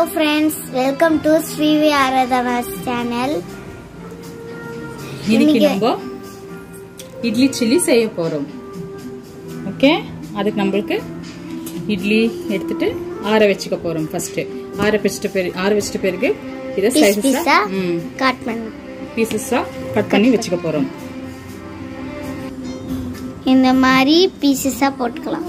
Friends welcome to Srivi Aradhana's channel இன்னைக்கு இன்னைக்கு- நம்ம இட்லி சில்லி செய்ய போறோம் ஓகே அதுக்கு நம்மளுக்கு இட்லி எடுத்துட்டு ஆற வச்சுக்க போறோம் ஃபர்ஸ்ட் ஆற வச்சிட்ட பிறகு ஆற வச்சிட்ட பிறகு இதை பீஸ் ஸ்லைசஸா பீஸா ம் கட் பண்ணணும் பீசஸா கட் பண்ணி வச்சுக்க போறோம் இந்த மாதிரி பீசஸாக போட்டுக்கலாம்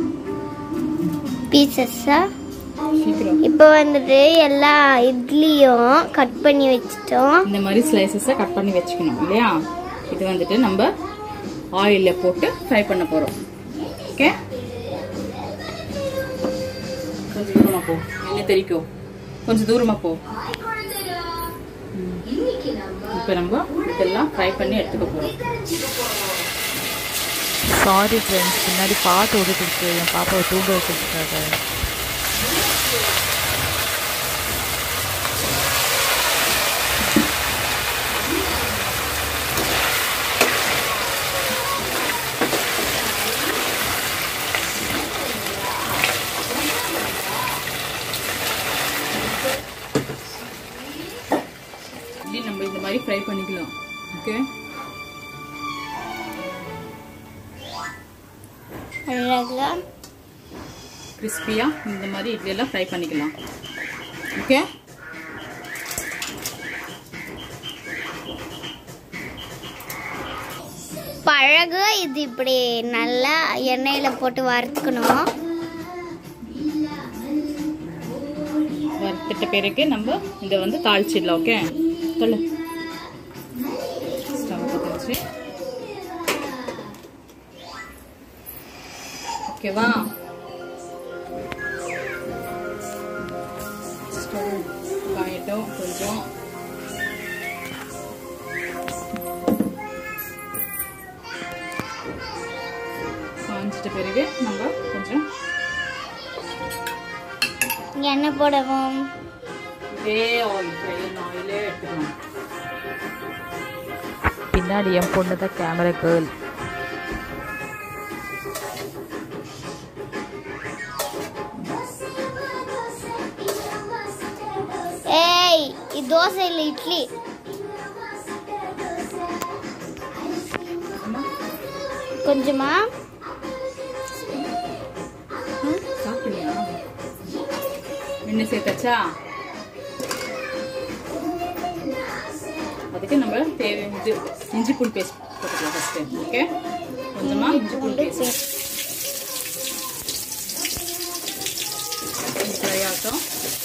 பீசஸாக சீக்கிரம் இப்போ வந்துட்டு எல்லா இட்லியும் கட் பண்ணி வச்சிட்டோம் இந்த மாதிரி ஸ்லைசஸா கட் பண்ணி வச்சுக்கணும் இல்லையா இது வந்துட்டு நம்ம ஆயில்ல போட்டு ஃப்ரை பண்ண போறோம் ஓகே கொஞ்சம் தூரமா போ என்ன தெரிக்கும் கொஞ்சம் தூரமா போ இப்போ நம்ம இதெல்லாம் ஃப்ரை பண்ணி எடுத்துக்க போறோம் சாரி ஃப்ரெண்ட்ஸ் பின்னாடி பாட்டு ஓடிட்டு இருக்கு என் பாப்பாவை தூங்க வச்சிருக்காங்க இப்படி நம்ம இந்த மாதிரி ஃப்ரை பண்ணிக்கலாம் ஓகே அழகா கிறிஸ்பியா இந்த மாதிரி இட்லி எல்லாம் ஃப்ரை பண்ணிக்கலாம் ஓகே பழகு இது இப்படி நல்லா எண்ணெயில் போட்டு வறுத்துக்கணும் வறுத்துட்ட பிறகு நம்ம இதை வந்து தாளிச்சிடலாம் ஓகே சொல்லு ஸ்டவ் பற்ற வச்சு ஓகேவா ஸ்டவ் காயட்டும் கொஞ்சம் காய்ச்சிட்ட பிறகு நம்ம கொஞ்சம் எண்ணெய் போடவும் இதே ஆயில் ஃப்ரை ஆயிலே எடுத்துக்கலாம் பின்னாடி என் பொண்ணு தான் கேமரா கேர்ள் ஏய் இது தோசை இல்லை இட்லி கொஞ்சமா சாப்பிடுறியா எண்ணெய் சேர்த்தாச்சா அதுக்கு நம்ம தேவை இது இஞ்சி பூண்டு பேஸ்ட் போட்டுக்கலாம் ஃபஸ்ட்டு ஓகே கொஞ்சமா இஞ்சி பூண்டு பேஸ்ட் ஃப்ரை ஆகட்டும்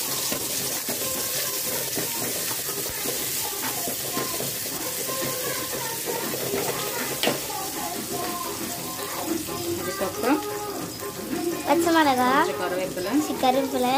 அதுக்கப்புறம் பச்சை மிளகா கொஞ்சம் கருவேப்பிலை சி- கருவேப்பிலை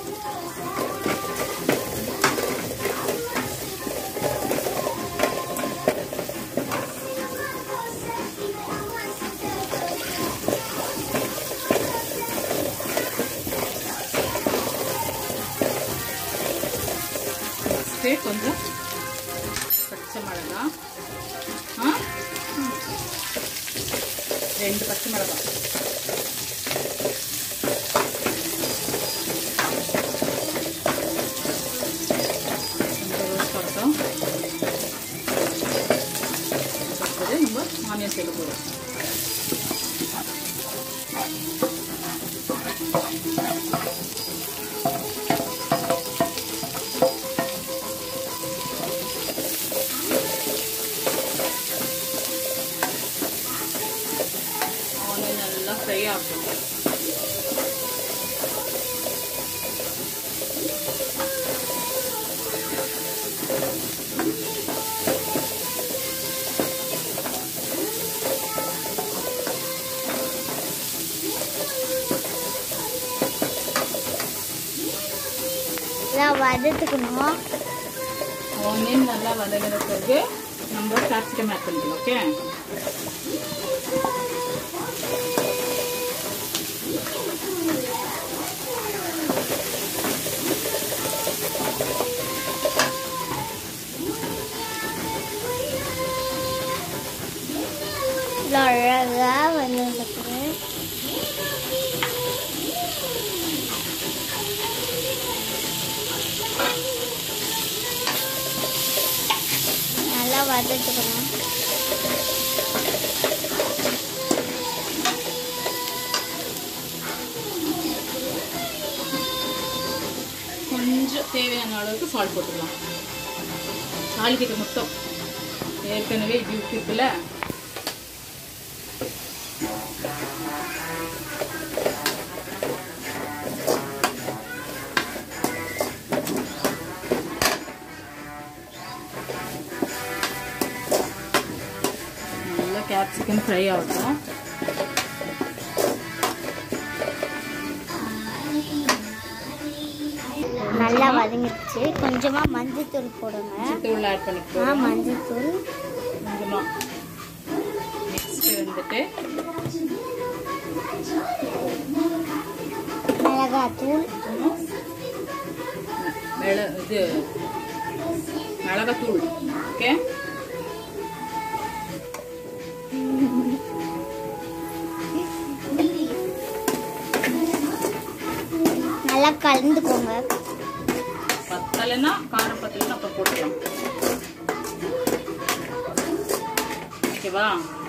ஃபஸ்ட்டு கொஞ்சம் பச்சை மிளகா ஆ ரெண்டு பச்சை மிளகா கொஞ்சம் ரோஸ் பண்ணட்டும் அடுத்தது நம்ம ஆனியன் சேர்க்க போகிறோம் ஆனியன் நல்லா ஃப்ரை ஆகணும் இதெல்லாம் வதத்துக்கணும் ஆனியன் நல்லா வதங்கின பிறகு நம்ம கேப்சிகம் ஆட் பண்ணிக்கலாம் ஓகே இவ்வளோ அழகாக வந்ததுக்கு வதக்கிக்கணும் கொஞ்சம் தேவையான அளவுக்கு சால்ட் போட்டுக்கலாம் தாளிக்கிட்ட மட்டும் ஏற்கனவே இது உப்பு இருக்குல்ல நல்லா கேப்சிகம் ஃப்ரை ஆகட்டும் நல்லா வதங்கிடுச்சு கொஞ்சமா மஞ்சத்தூள் போடுங்க தூள் ஆட் ஆ பண்ணிக்கலாம் மஞ்சத்தூள் கொஞ்சமா நெக்ஸ்ட் வந்துட்டு மிளகாத்தூள் மிள இது மிளகாத்தூள் ஓகே நல்லா கலந்துக்கோங்க பத்தலைன்னா காரம் பத்தலைன்னா அப்புறம் போட்டுக்கலாம் ஓகேவா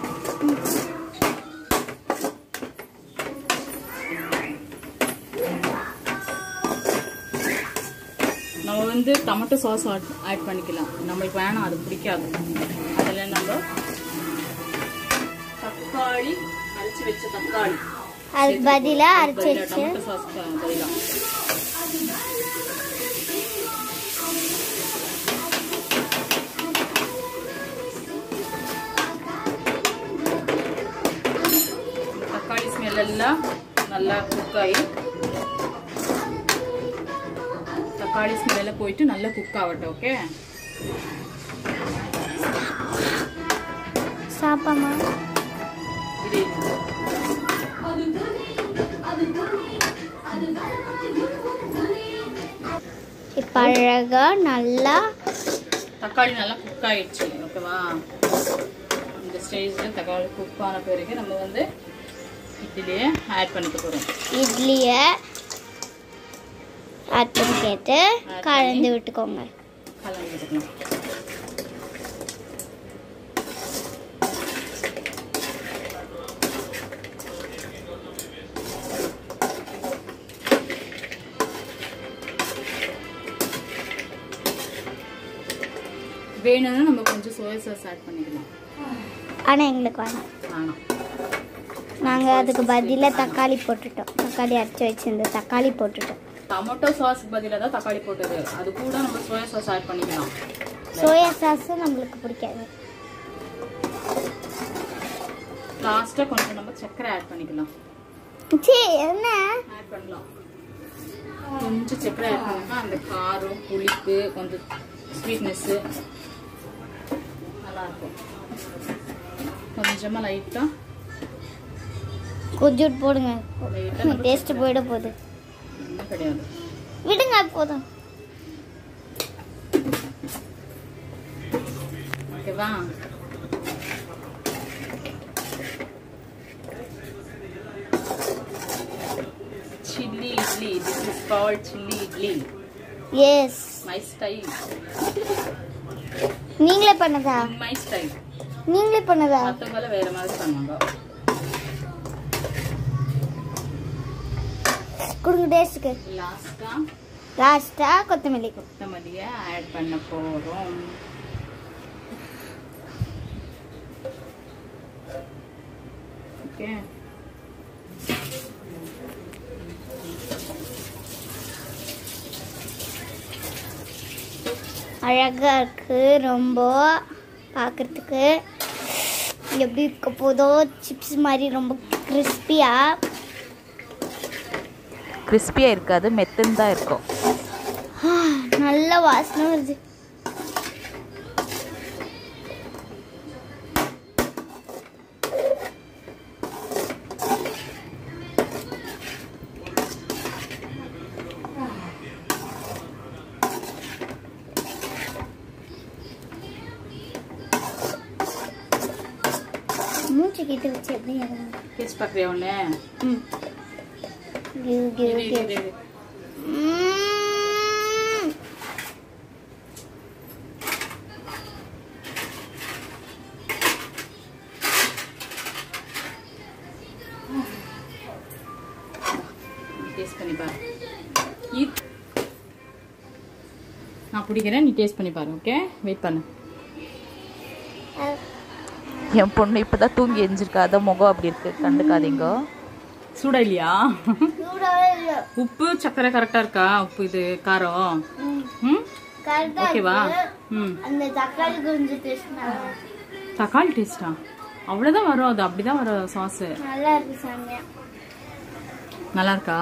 நம்ம வந்து டொமேட்டோ சாஸ் ஆட் பண்ணிக்கலாம் நம்மளுக்கு வேணாம் அது பிடிக்காது அதில் நம்ம தக்காளி அரைச்சி வச்ச தக்காளி அது பதிலா அரைச்சி பதிலா வச்சு டொமேட்டோ சாஸ்க்கு பதிலா இந்த தக்காளி ஸ்மெல் எல்லாம் நல்லா குக் ஆகி தக்காளி ஸ்மெல் எல்லாம் போயிட்டு நல்லா குக் ஆகட்டும் ஓகே சாப்பாமா இது இப்போ அழகா நல்லா தக்காளி நல்லா குக் ஆயிடுச்சு ஓகேவா இந்த ஸ்டேஜில் தக்காளி குக் ஆன பிறகு நம்ம வந்து இட்லியே ஆட் பண்ணிக்க போகிறோம் இட்லியை ஆட் பண்ணி கேட்டு பண்ணி. கலந்து விட்டுக்கோங்க கலந்து விட்டுக்கலாம் வேணும்னா நம்ம கொஞ்சம் சோயா சாஸ் ஆட் பண்ணிக்கலாம் ஆனால் எங்களுக்கு வேணாம் வேணாம் நாங்கள் அதுக்கு பதிலாக தக்காளி போட்டுட்டோம் தக்காளி அரைச்சி வச்சிருந்த தக்காளி போட்டுட்டோம் டொமேட்டோ சாஸ்க்கு பதிலாக தான் தக்காளி போட்டது அது கூட நம்ம சோயா சாஸ் ஆட் பண்ணிக்கலாம் சோயா சாஸும் நம்மளுக்கு பிடிக்காது லாஸ்ட்டாக கொஞ்சம் நம்ம சர்க்கரை ஆட் பண்ணிக்கலாம் சீ என்ன ஆட் பண்ணலாம் கொஞ்சம் சர்க்கரை ஆட் பண்ணோம்னா அந்த காரம் புளிப்பு கொஞ்சம் ஸ்வீட்னஸ்ஸு நல்லாயிருக்கும் கொஞ்சமாக லைட்டாக கொஞ்சம் போடுங்க லைட்டாக டேஸ்ட் போயிட போகுது ஒன்றும் கிடையாது விடுங்க போதும் ஓகேவா chilli idli this is called chilli idli yes my style நீங்களே பண்ணதா மை ஸ்டைல் நீங்களே பண்ணதா மற்றவங்கள வேற மாதிரி பண்ணுவாங்க கொடுங்க டேஸ்ட்டுக்கு லாஸ்ட்டாக லாஸ்ட்டாக கொத்தமல்லி கொத்தமல்லியை ஆட் பண்ண போகிறோம் ஓகே அழகாக இருக்கு ரொம்ப பார்க்கறதுக்கு எப்படி இருக்க போதோ சிப்ஸ் மாதிரி ரொம்ப கிறிஸ்பியாக கிறிஸ்பியாக இருக்காது மெத்துன்னு தான் இருக்கும் நல்ல வாசனை வருது மூச்சு கிட்ட வச்சு எப்படி இறங்கு? டேஸ்ட் பார்க்குறியா ஒன்று ம் கிவ் கிவ் கிவ் ம்ம். பண்ணி பாரு இ- நான் பிடிக்கிறேன் நீ டேஸ்ட் பண்ணி பாரு ஓகே வெயிட் பண்ணு என் பொண்ணு இப்பதான் தூங்கி எஞ்சிருக்கா அதான் முகம் அப்படி இருக்கு கண்டுக்காதீங்க சூடா இல்லையா சூடாவே இல்லை உப்பு சக்கரை கரெக்டா இருக்கா உப்பு இது காரம் ம் கரெக்டாக ஓகேவா ம் அந்த தக்காளி கொஞ்சம் டேஸ்ட் நல்லா இருக்கு. தக்காளி டேஸ்டா அவ்வளோதான் வரும் அது அப்படிதான் வரும் சாஸு நல்லா இருக்கு சாமியா நல்லா இருக்கா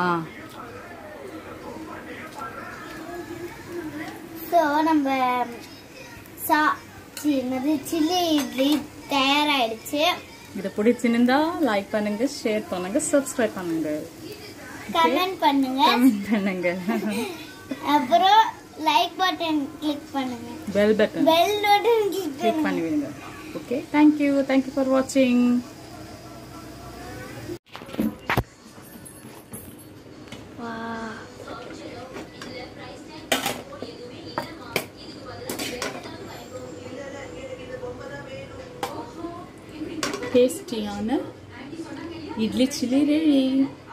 ஸோ நம்ம சா சி, என்னது சில்லி இட்லி தயாராயிடுச்சு இதை பிடிச்சிருந்தா லைக் பண்ணுங்க ஷேர் பண்ணுங்க சப்ஸ்கிரைப் பண்ணுங்க கமெண்ட் பண்ணுங்க கமெண்ட் பண்ணுங்க அப்புறம் லைக் பட்டன் கிளிக் பண்ணுங்க bell button bell button click click பண்ணி விடுங்க ஓகே தேங்க்யூ தேங்க்யூ ஃபார் வாட்சிங் டேஸ்டியான இட்லி சில்லி ரெடி